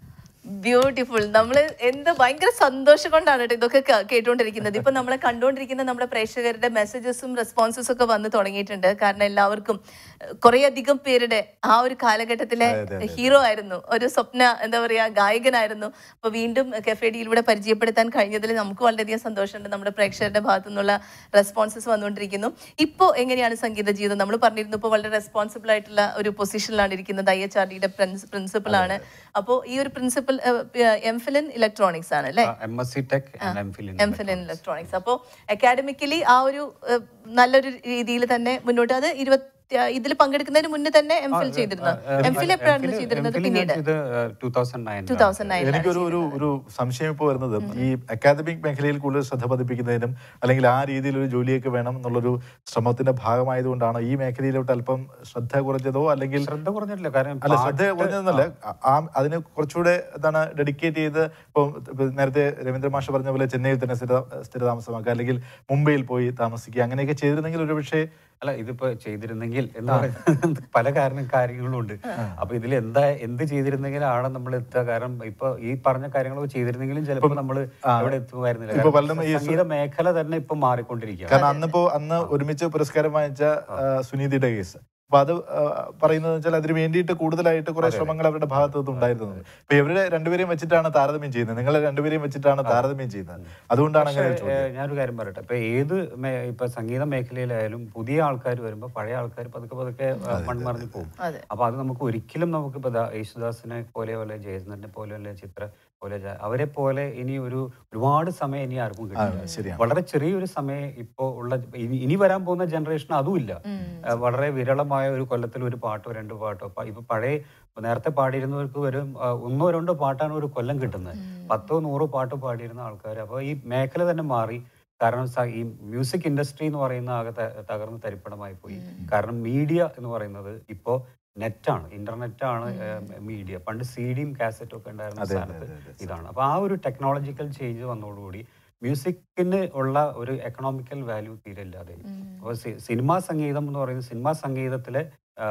ബ്യൂട്ടിഫുൾ നമ്മൾ എന്ത് ഭയങ്കര സന്തോഷം കൊണ്ടാണ് കേട്ടോ ഇതൊക്കെ ക- കേട്ടുകൊണ്ടിരിക്കുന്നത് ഇപ്പൊ നമ്മളെ കണ്ടുകൊണ്ടിരിക്കുന്ന നമ്മുടെ പ്രേക്ഷകരുടെ മെസ്സേജസും റെസ്പോൺസസും ഒക്കെ വന്ന് തുടങ്ങിയിട്ടുണ്ട് കാരണം എല്ലാവർക്കും കുറെ അധികം പേരുടെ ആ ഒരു കാലഘട്ടത്തിലെ ഹീറോ ആയിരുന്നു ഒരു സ്വപ്ന എന്താ പറയാ ഗായകനായിരുന്നു അപ്പൊ വീണ്ടും കെഫേഡിയിലൂടെ പരിചയപ്പെടുത്താൻ കഴിഞ്ഞതിൽ നമുക്ക് വളരെയധികം സന്തോഷമുണ്ട് നമ്മുടെ പ്രേക്ഷകരുടെ ഭാഗത്തു നിന്നുള്ള റെസ്പോൺസസ് വന്നുകൊണ്ടിരിക്കുന്നു ഇപ്പോൾ എങ്ങനെയാണ് സംഗീത ജീവിതം നമ്മൾ പറഞ്ഞിരുന്നു ഇപ്പോൾ വളരെ റെസ്പോൺസിബിൾ ആയിട്ടുള്ള ഒരു പൊസിഷനിലാണ് ഇരിക്കുന്നത് ഐ എച്ച് ആർ ഡിയുടെ പ്രിൻസിപ്പൽ ആണ് അപ്പോൾ ഈ ഒരു principal M Phil in electronics ആണ് അല്ലേ M S C tech M Phil M Phil in electronics അപ്പോൾ അക്കാഡമിക്കലി ആ ഒരു ഏഹ്, നല്ലൊരു രീതിയിൽ തന്നെ മുന്നോട്ട് അത് ഇരുപത്തി ഇതിൽ പങ്കെടുക്കുന്നതിന് മുന്നേ തന്നെ എം ഫിൽ ചെയ്തിരുന്നു എം ഫിൽ എപ്പോഴാണ് ചെയ്തിരുന്നത് പിന്നീട് two thousand nine two thousand nine എനിക്കൊരു ഒരു ഒരു സംശയം ഇപ്പോൾ വരുന്നത് ഈ അക്കാദമിക് മേഖലയിൽ കൂടുതൽ ശ്രദ്ധ പതിപ്പിക്കുന്നതിനും അല്ലെങ്കിൽ ആ രീതിയിൽ ഒരു ജോലിയൊക്കെ വേണം എന്നുള്ളൊരു ശ്രമത്തിന്റെ ഭാഗമായതുകൊണ്ടാണ് ഈ മേഖലയിലോട്ട് അല്പം ശ്രദ്ധ കുറഞ്ഞതോ അല്ലെങ്കിൽ ശ്രദ്ധ കുറഞ്ഞിട്ടില്ല കാരണം അല്ല ശ്രദ്ധ പാട്ട് കുറഞ്ഞതെന്നല്ല ആ അതിന് കുറച്ചുകൂടെ എന്താണ് ഡെഡിക്കേറ്റ് ചെയ്ത് ഇപ്പോൾ നേരത്തെ രവീന്ദ്ര മാഷ് പറഞ്ഞ പോലെ ചെന്നൈയിൽ തന്നെ സ്ഥിര സ്ഥിരതാമസമാക്കുക അല്ലെങ്കിൽ മുംബൈയിൽ പോയി താമസിക്കുക അങ്ങനെയൊക്കെ ചെയ്തിരുന്നെങ്കിൽ ഒരു പക്ഷേ അല്ല ഇതിപ്പോ ചെയ്തിരുന്നെങ്കിൽ എന്ന് പറയുന്നത് പല കാരണം കാര്യങ്ങളും ഉണ്ട് അപ്പൊ ഇതിൽ എന്താ എന്ത് ചെയ്തിരുന്നെങ്കിലാണ് നമ്മൾ എത്തുക കാരണം ഇപ്പൊ ഈ പറഞ്ഞ കാര്യങ്ങളൊക്കെ ചെയ്തിരുന്നെങ്കിലും ചിലപ്പോൾ നമ്മൾ എവിടെ എത്തുമായിരുന്നില്ല ഇപ്പൊ കാരണം പലരും ഈ സംഗീത മേഖല തന്നെ ഇപ്പൊ മാറിക്കൊണ്ടിരിക്കുകയാണ് കാരണം അന്നിപ്പോ അന്ന് ഒരുമിച്ച് പുരസ്കാരം വാങ്ങിച്ച ആ, സുനീതിയുടെ കേസ് അപ്പൊ അത് ആ, പറയുന്നത് വെച്ചാൽ അതിന് വേണ്ടിയിട്ട് കൂടുതലായിട്ട് കുറെ ശ്രമങ്ങൾ അവരുടെ ഭാഗത്തു നിന്ന് ഉണ്ടായിരുന്നു ഇപ്പൊ ഇവരുടെ രണ്ടുപേരെയും വെച്ചിട്ടാണ് താരതമ്യം ചെയ്യുന്നത് നിങ്ങളെ രണ്ടുപേരെയും വെച്ചിട്ടാണ് താരതമ്യം ചെയ്യുന്നത് അതുകൊണ്ടാണ് അങ്ങനെ ഒരു പക്ഷേ, ചോദ്യം ഏഹ്, ഞാനൊരു കാര്യം പറയട്ടെ ഇപ്പൊ ഏത് മേ- ഇപ്പൊ സംഗീത മേഖലയിലായാലും പുതിയ ആൾക്കാർ വരുമ്പോൾ പഴയ ആൾക്കാർ പതുക്കെ പതുക്കെ ഏഹ്, മൺമറഞ്ഞു പോകും അതെ അപ്പൊ അത് നമുക്ക് ഒരിക്കലും നമുക്ക് ഇപ്പൊ ദാ യേശുദാസിനെ പോലെ പോലെ ജയചന്ദ്രനെ പോലെ അല്ലെ ചിത്ര പോലെ ജ- അവരെ പോലെ ഇനി ഒരു ഒരുപാട് സമയം ഇനി ആർക്കും കിട്ടില്ല ശരിയാണ് വളരെ ചെറിയൊരു സമയം ഇപ്പോ ഉള്ള ഇനി- ഇനി വരാൻ പോകുന്ന ജനറേഷൻ അതുമില്ല ഏഹ് വളരെ വിരളമായ ഒരു കൊല്ലത്തിൽ ഒരു പാട്ടോ രണ്ട് പാട്ടോ പ- ഇപ്പൊ പഴയ ഇപ്പൊ നേരത്തെ പാടിയിരുന്നവർക്ക് വരും ആ, ഒന്നോ രണ്ടോ പാട്ടാണ് ഒരു കൊല്ലം കിട്ടുന്നത് പത്തോ നൂറോ പാട്ട് പാടിയിരുന്ന ആൾക്കാർ അപ്പോൾ ഈ മേഖല തന്നെ മാറി കാരണം സ- ഈ മ്യൂസിക് ഇൻഡസ്ട്രി എന്ന് പറയുന്ന ആകെ ത- തകർന്ന് തരിപ്പണമായി പോയി കാരണം മീഡിയ എന്ന് പറയുന്നത് ഇപ്പോൾ നെറ്റാണ് ഇന്റർനെറ്റ് ആണ് മീഡിയ പണ്ട് സി ഡിയും കാസറ്റും ഒക്കെ ഉണ്ടായിരുന്ന സ്ഥാനത്ത് ഇതാണ് അപ്പൊ ആ ഒരു ടെക്നോളജിക്കൽ ചേഞ്ച് വന്നതോടുകൂടി മ്യൂസിക്കിന് ഉള്ള ഒരു എക്കണോമിക്കൽ വാല്യൂ തീരെ ഇല്ലാതെ അപ്പോൾ സിനിമാ സംഗീതം എന്ന് പറയുന്നത് സിനിമാ സംഗീതത്തിലെ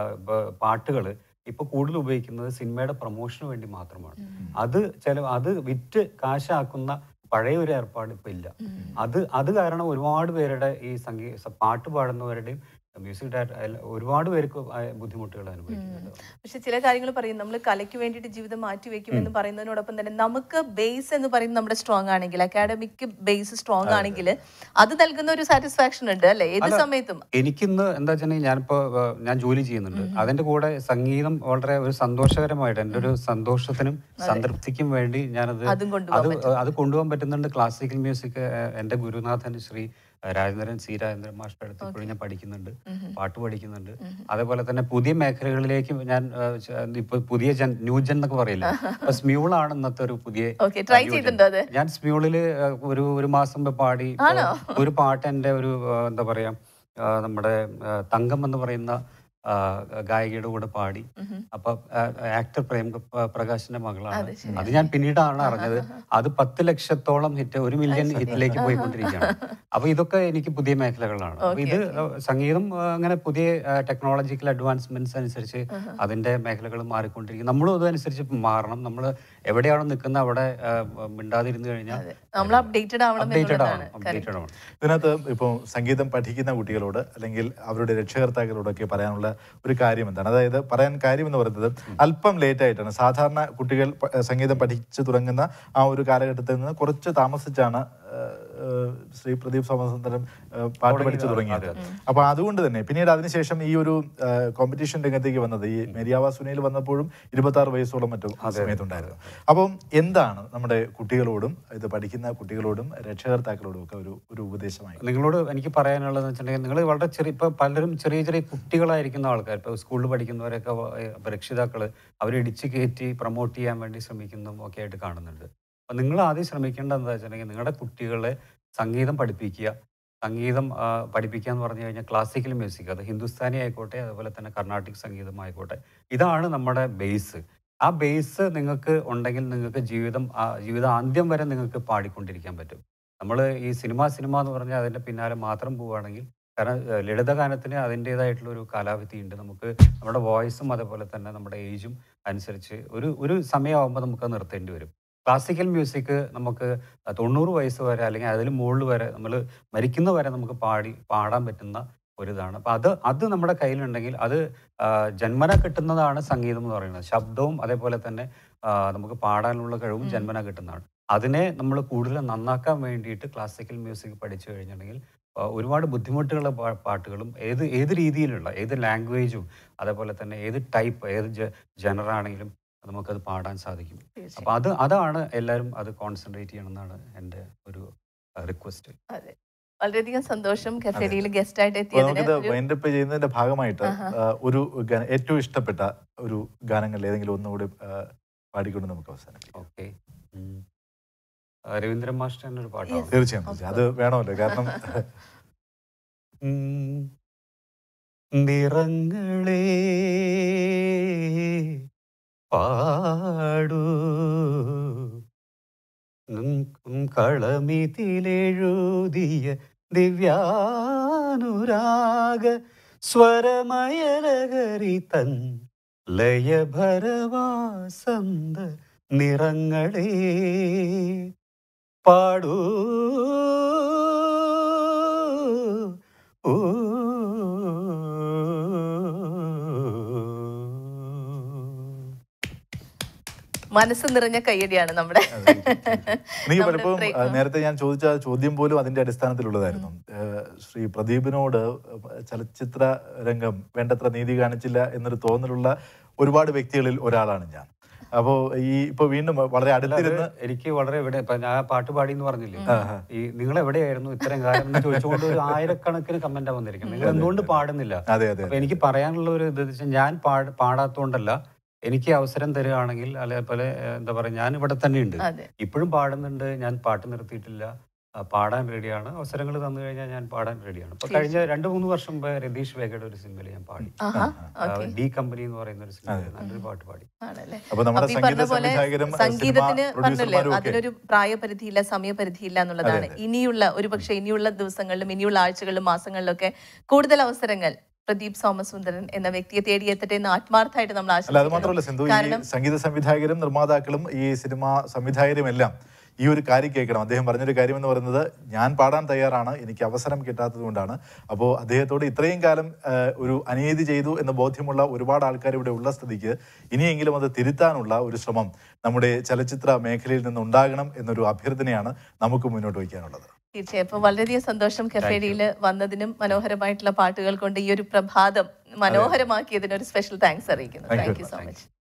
പാട്ടുകൾ ഇപ്പൊ കൂടുതൽ ഉപയോഗിക്കുന്നത് സിനിമയുടെ പ്രൊമോഷന് വേണ്ടി മാത്രമാണ് അത് ചില അത് വിറ്റ് കാശാക്കുന്ന പഴയ ഒരു ഏർപ്പാട് ഇപ്പൊ ഇല്ല അത് അത് കാരണം ഒരുപാട് പേരുടെ ഈ സംഗീത പാട്ട് പാടുന്നവരുടെയും മ്യൂസിക് ഡയറക്ടർ ഒരുപാട് പേർക്ക് ആ ബുദ്ധിമുട്ടുകൾ അനുഭവിക്കുന്നുണ്ട് പക്ഷെ ചില കാര്യങ്ങൾ പറയും നമ്മൾ കലയ്ക്ക് വേണ്ടിയിട്ട് ജീവിതം മാറ്റി വെക്കും എന്ന് പറയുന്നതിനോടൊപ്പം തന്നെ നമുക്ക് ബേസ് എന്ന് പറയുന്നത് നമ്മുടെ സ്ട്രോങ് ആണെങ്കിൽ അക്കാഡമിക് ബേസ് സ്ട്രോങ് ആണെങ്കിൽ അത് നൽകുന്ന ഒരു സാറ്റിസ്ഫാക്ഷൻ ഉണ്ട് അല്ലെ ഏത് സമയത്തും എനിക്കിന്ന് എന്താ വെച്ചിട്ടുണ്ടെങ്കിൽ ഞാനിപ്പോ ഏഹ്, ഞാൻ ജോലി ചെയ്യുന്നുണ്ട് അതിന്റെ കൂടെ സംഗീതം വളരെ ഒരു സന്തോഷകരമായിട്ട് എൻ്റെ ഒരു സന്തോഷത്തിനും സംതൃപ്തിക്കും വേണ്ടി ഞാനത് അതും കൊണ്ടുപോകാൻ അത് അത് കൊണ്ടുപോകാൻ പറ്റുന്നുണ്ട് ക്ലാസിക്കൽ മ്യൂസിക് എൻ്റെ ഗുരുനാഥൻ ശ്രീ രാജേന്ദ്രൻ സി രാജേന്ദ്രൻ മാസ്റ്റർ അടുത്ത് ഇപ്പോഴും ഞാൻ പഠിക്കുന്നുണ്ട് പാട്ട് പഠിക്കുന്നുണ്ട് അതേപോലെ തന്നെ പുതിയ മേഖലകളിലേക്ക് ഞാൻ ഏഹ്, ച- ഇപ്പൊ പുതിയ ജൻ ന്യൂ ജൻ എന്നൊക്കെ പറയില്ല അപ്പൊ സ്മ്യൂളാണ് ഇന്നത്തെ ഒരു പുതിയ ഓക്കെ ട്രൈ new gen. ചെയ്തിട്ടുണ്ടോ അത് ഞാൻ സ്മ്യൂളില് ഏഹ്, ഒരു ഒരു മാസം മുമ്പ് പാടി ഇപ്പൊ ഒരു പാട്ട് എൻ്റെ ഒരു ഏഹ്, എന്താ പറയാ ഏഹ്, നമ്മുടെ ഏഹ്, തങ്കം എന്ന് പറയുന്ന ആ, ഗായികയുടെ കൂടെ പാടി അപ്പൊ ആക്ടർ പ്രേം ക- പ്രകാശിന്റെ മകളാണ് അത് ഞാൻ പിന്നീടാണ് അറിഞ്ഞത് അത് പത്ത് ലക്ഷത്തോളം ഹിറ്റ് ഒരു മില്യൺ ഹിറ്റിലേക്ക് പോയിക്കൊണ്ടിരിക്കുകയാണ് അപ്പൊ ഇതൊക്കെ എനിക്ക് പുതിയ മേഖലകളാണ് അപ്പൊ ഇത് സംഗീതം ആ, അങ്ങനെ പുതിയ ടെക്നോളജിക്കൽ അഡ്വാൻസ്മെന്റ്സ് അനുസരിച്ച് അതിന്റെ മേഖലകൾ മാറിക്കൊണ്ടിരിക്കും നമ്മളും അതനുസരിച്ച് മാറണം നമ്മൾ എവിടെയാണോ നിൽക്കുന്നത് അവിടെ ആ, മിണ്ടാതിരുന്നു കഴിഞ്ഞാൽ നമ്മൾ അപ്ഡേറ്റഡ് ആവണം അപ്ഡേറ്റഡ് എന്നുള്ളതാണ് ആവണം അപ്ഡേറ്റഡ് ആവണം ഇതിനകത്ത് ഇപ്പോൾ സംഗീതം പഠിക്കുന്ന കുട്ടികളോട് അല്ലെങ്കിൽ അവരുടെ രക്ഷകർത്താക്കളോടൊക്കെ പറയാനുള്ള ഒരു കാര്യം എന്താണ് അതായത് പറയാൻ കാര്യം എന്ന് പറയുന്നത് അല്പം ലേറ്റ് ആയിട്ടാണ് സാധാരണ കുട്ടികൾ പ- സംഗീതം പഠിച്ചു തുടങ്ങുന്ന ആ ഒരു കാലഘട്ടത്തിൽ നിന്ന് കുറച്ച് താമസിച്ചാണ് ഏഹ്, ഏഹ്, ശ്രീ പ്രദീപ് സോമസുന്ദരം ഏഹ്, പാട്ട് പഠിച്ചു തുടങ്ങിയത് അപ്പൊ അതുകൊണ്ട് തന്നെ പിന്നീട് അതിനുശേഷം ഈ ഒരു കോമ്പറ്റീഷൻ രംഗത്തേക്ക് വന്നത് ഈ മെരിയാവ സുനയിൽ വന്നപ്പോഴും ഇരുപത്തി ആറ് വയസ്സോളം മറ്റും ആ സമയത്തുണ്ടായിരുന്നു അപ്പം എന്താണ് നമ്മുടെ കുട്ടികളോടും ഇത് പഠിക്കുന്ന കുട്ടികളോടും രക്ഷകർത്താക്കളോടും ഒക്കെ ഒരു ഒരു ഉപദേശമായി നിങ്ങളോട് എനിക്ക് പറയാനുള്ളതെന്ന് വെച്ചിട്ടുണ്ടെങ്കിൽ നിങ്ങൾ വളരെ ചെറിയ ഇപ്പൊ പലരും ചെറിയ ചെറിയ കുട്ടികളായിരിക്കുന്ന ആൾക്കാർ ഇപ്പൊ സ്കൂളിൽ പഠിക്കുന്നവരൊക്കെ വ- ഏ, ഇപ്പൊ രക്ഷിതാക്കള് അവരെ ഇടിച്ചു കയറ്റി പ്രൊമോട്ട് ചെയ്യാൻ വേണ്ടി ശ്രമിക്കുന്നതും ഒക്കെ ആയിട്ട് കാണുന്നുണ്ട് അപ്പൊ നിങ്ങൾ ആദ്യം ശ്രമിക്കേണ്ടത് എന്താ വെച്ചിട്ടുണ്ടെങ്കിൽ നിങ്ങളുടെ കുട്ടികളെ സംഗീതം പഠിപ്പിക്കുക സംഗീതം ആ, പഠിപ്പിക്കുക എന്ന് പറഞ്ഞു കഴിഞ്ഞാൽ ക്ലാസിക്കൽ മ്യൂസിക് അത് ഹിന്ദുസ്ഥാനി ആയിക്കോട്ടെ അതുപോലെ തന്നെ കർണാട്ടിക് സംഗീതം ആയിക്കോട്ടെ ഇതാണ് നമ്മുടെ ബേസ് ആ ബേസ് നിങ്ങൾക്ക് ഉണ്ടെങ്കിൽ നിങ്ങൾക്ക് ജീവിതം ആ ജീവിതം ആദ്യം വരെ നിങ്ങൾക്ക് പാടിക്കൊണ്ടിരിക്കാൻ പറ്റും നമ്മൾ ഈ സിനിമ സിനിമ എന്ന് പറഞ്ഞാൽ അതിന്റെ പിന്നാലെ മാത്രം പോവുകയാണെങ്കിൽ കാരണം ഏഹ്, ലളിതഗാനത്തിന് അതിൻ്റെതായിട്ടുള്ള ഒരു കാലാവധി ഉണ്ട് നമുക്ക് നമ്മുടെ വോയിസും അതേപോലെ തന്നെ നമ്മുടെ ഏജും അനുസരിച്ച് ഒരു ഒരു സമയമാകുമ്പോൾ നമുക്ക് അത് നിർത്തേണ്ടി വരും ക്ലാസിക്കൽ മ്യൂസിക് നമുക്ക് തൊണ്ണൂറ് വയസ്സ് വരെ അല്ലെങ്കിൽ അതിന് മുകളിൽ വരെ നമ്മൾ മരിക്കുന്ന വരെ നമുക്ക് പാടി പാടാൻ പറ്റുന്ന ഒരിതാണ് അപ്പം അത് അത് നമ്മുടെ കയ്യിലുണ്ടെങ്കിൽ അത് ആ, ജന്മന കിട്ടുന്നതാണ് സംഗീതം എന്ന് പറയുന്നത് ശബ്ദവും അതേപോലെ തന്നെ ആ, നമുക്ക് പാടാനുള്ള കഴിവും ഉം. ജന്മന കിട്ടുന്നതാണ് അതിനെ നമ്മൾ കൂടുതൽ നന്നാക്കാൻ വേണ്ടിയിട്ട് ക്ലാസിക്കൽ മ്യൂസിക് പഠിച്ചു കഴിഞ്ഞിട്ടുണ്ടെങ്കിൽ ആ, ഒരുപാട് ബുദ്ധിമുട്ടുള്ള പാ- പാട്ടുകളും ഏത് ഏത് രീതിയിലുള്ള ഏത് ലാംഗ്വേജും അതേപോലെ തന്നെ ഏത് ടൈപ്പ് ഏത് ജനറാണെങ്കിലും നമുക്കത് പാടാൻ സാധിക്കും തീർച്ചയായും. അപ്പൊ അത് അതാണ് എല്ലാവരും അത് കോൺസെൻട്രേറ്റ് ചെയ്യണം എന്നാണ് എൻ്റെ ഒരു റിക്വസ്റ്റ് അതെ വളരെയധികം സന്തോഷം കഫേരിയിൽ ഗസ്റ്റ് ആയിട്ട് അപ്പൊ എത്തിയതിന് നമുക്കിത് ഒരു- വൈൻഡപ്പ് ചെയ്യുന്നതിന്റെ ഭാഗമായിട്ട് ആഹാ. ആ, ഒരു ഗാനം ഏറ്റവും ഇഷ്ടപ്പെട്ട ഒരു ഗാനങ്ങളിൽ ഏതെങ്കിലും ഒന്നുകൂടി ആ, പാടിക്കൊണ്ട് നമുക്ക് അവസാനിപ്പിക്കാം ഓക്കെ രവീന്ദ്രൻ മാസ്റ്ററിൻ്റെ ഒരു പാട്ടാണ് Yes. തീർച്ചയായും Of തീർച്ചയായും. അത് വേണമല്ലോ കാരണം ഉം. നിറങ്ങളെ പാടൂ നിൻകും കളമിതിലെഴുതിയ ദിവ്യാനുരാഗ സ്വരമയലകരി തൻ ലയഭരവാസന്ത നിറങ്ങളെ പാടൂ ഊ. മനസ്സ് നിറഞ്ഞ കയ്യടിയാണ് നമ്മുടെ അതെ, എനിക്ക് നമ്മുടെ പലപ്പോഴും പ്രിയ- ആ, നേരത്തെ ഞാൻ ചോദിച്ച ചോദ്യം പോലും അതിന്റെ അടിസ്ഥാനത്തിലുള്ളതായിരുന്നു ഏഹ്, ശ്രീ പ്രദീപിനോട് ചലച്ചിത്ര രംഗം വേണ്ടത്ര നീതി കാണിച്ചില്ല എന്നൊരു തോന്നലുള്ള ഒരുപാട് വ്യക്തികളിൽ ഒരാളാണ് ഞാൻ അപ്പോ ഈ ഇപ്പൊ വീണ്ടും വളരെ അല്ല, അത് അടുത്തിരുന്ന് എനിക്ക് വളരെ എവിടെ ഇപ്പൊ ഞാൻ പാട്ട് പാടി എന്ന് പറഞ്ഞില്ലേ ആഹാ. ഈ നിങ്ങൾ എവിടെയായിരുന്നു ഇത്രയും കാലം എന്ന് ചോദിച്ചുകൊണ്ട് ഒരു ആയിരക്കണക്കിന് കമന്റാ വന്നിരിക്കുന്നത് നിങ്ങൾ എന്തുകൊണ്ട് പാടുന്നില്ല അതെ അതെ അപ്പൊ എനിക്ക് പറയാനുള്ള ഒരു ഇത് വെച്ചാൽ ഞാൻ പാട് പാടാത്തോണ്ടല്ല എനിക്ക് അവസരം തരികയാണെങ്കിൽ അതേപോലെ ഏഹ്, എന്താ പറയാ ഞാൻ ഇവിടെ തന്നെ ഉണ്ട് അതെ ഇപ്പോഴും പാടുന്നുണ്ട് ഞാൻ പാട്ട് നിർത്തിയിട്ടില്ല ആ, പാടാൻ റെഡിയാണ് അവസരങ്ങൾ തന്നു കഴിഞ്ഞാൽ ഞാൻ പാടാൻ റെഡിയാണ് ഇപ്പൊ കഴിഞ്ഞ രണ്ട് മൂന്ന് വർഷം മുമ്പ് രതീഷ് വേഗയുടെ ഒരു സിനിമയിൽ ഞാൻ പാടി ആഹാ ആ, ഓക്കെ ഡി കമ്പനി എന്ന് പറയുന്ന ഒരു സിനിമയിൽ നല്ലൊരു പാട്ട് പാടി ആണല്ലേ അപ്പൊ നമ്മുടെ അപ്പൊ ഈ സംഗീത പറഞ്ഞ പോലെ സംവിധായകരും സിനിമ സംഗീതത്തിന് പറഞ്ഞല്ലോ പ്രൊഡ്യൂസർമാരും ഒക്കെ അതിനൊരു പ്രായപരിധിയില്ല സമയപരിധിയില്ല എന്നുള്ളതാണ് അതെ, ഇനിയുള്ള ഒരു പക്ഷേ ഇനിയുള്ള ദിവസങ്ങളിലും ഇനിയുള്ള ആഴ്ചകളിലും മാസങ്ങളിലൊക്കെ കൂടുതൽ അവസരങ്ങൾ പ്രദീപ് സോമസുന്ദരൻ എന്ന വ്യക്തിയെ തേടിയെത്തട്ടെ എന്ന് ആത്മാർത്ഥമായിട്ട് നമ്മൾ അല്ല അത് ആശംസിക്കുന്നു മാത്രമല്ല സിന്ധു ഈ കാരണം- സംഗീത സംവിധായകരും നിർമ്മാതാക്കളും ഈ സിനിമ സംവിധായകരും എല്ലാം ഈ ഒരു കാര്യം കേൾക്കണം അദ്ദേഹം പറഞ്ഞൊരു കാര്യം എന്ന് പറയുന്നത് ഞാൻ പാടാൻ തയ്യാറാണ് എനിക്ക് അവസരം കിട്ടാത്തത് കൊണ്ടാണ് അപ്പോൾ അദ്ദേഹത്തോട് ഇത്രയും കാലം ആ, ഒരു അനീതി ചെയ്തു എന്ന ബോധ്യമുള്ള ഒരുപാട് ആൾക്കാർ ഇവിടെ ഉള്ള സ്ഥിതിക്ക് ഇനിയെങ്കിലും അത് തിരുത്താനുള്ള ഒരു ശ്രമം നമ്മുടെ ചലച്ചിത്ര മേഖലയിൽ നിന്ന് ഉണ്ടാകണം എന്നൊരു അഭ്യർത്ഥനയാണ് നമുക്ക് മുന്നോട്ട് വയ്ക്കാനുള്ളത് തീർച്ചയായും അപ്പൊ വളരെയധികം സന്തോഷം കഫേഡിയിൽ വന്നതിനും മനോഹരമായിട്ടുള്ള പാട്ടുകൾ കൊണ്ട് ഈ ഒരു പ്രഭാതം മനോഹരമാക്കിയതിന് ഒരു സ്പെഷ്യൽ താങ്ക്സ് അറിയിക്കുന്നു Thank you. Thank you so much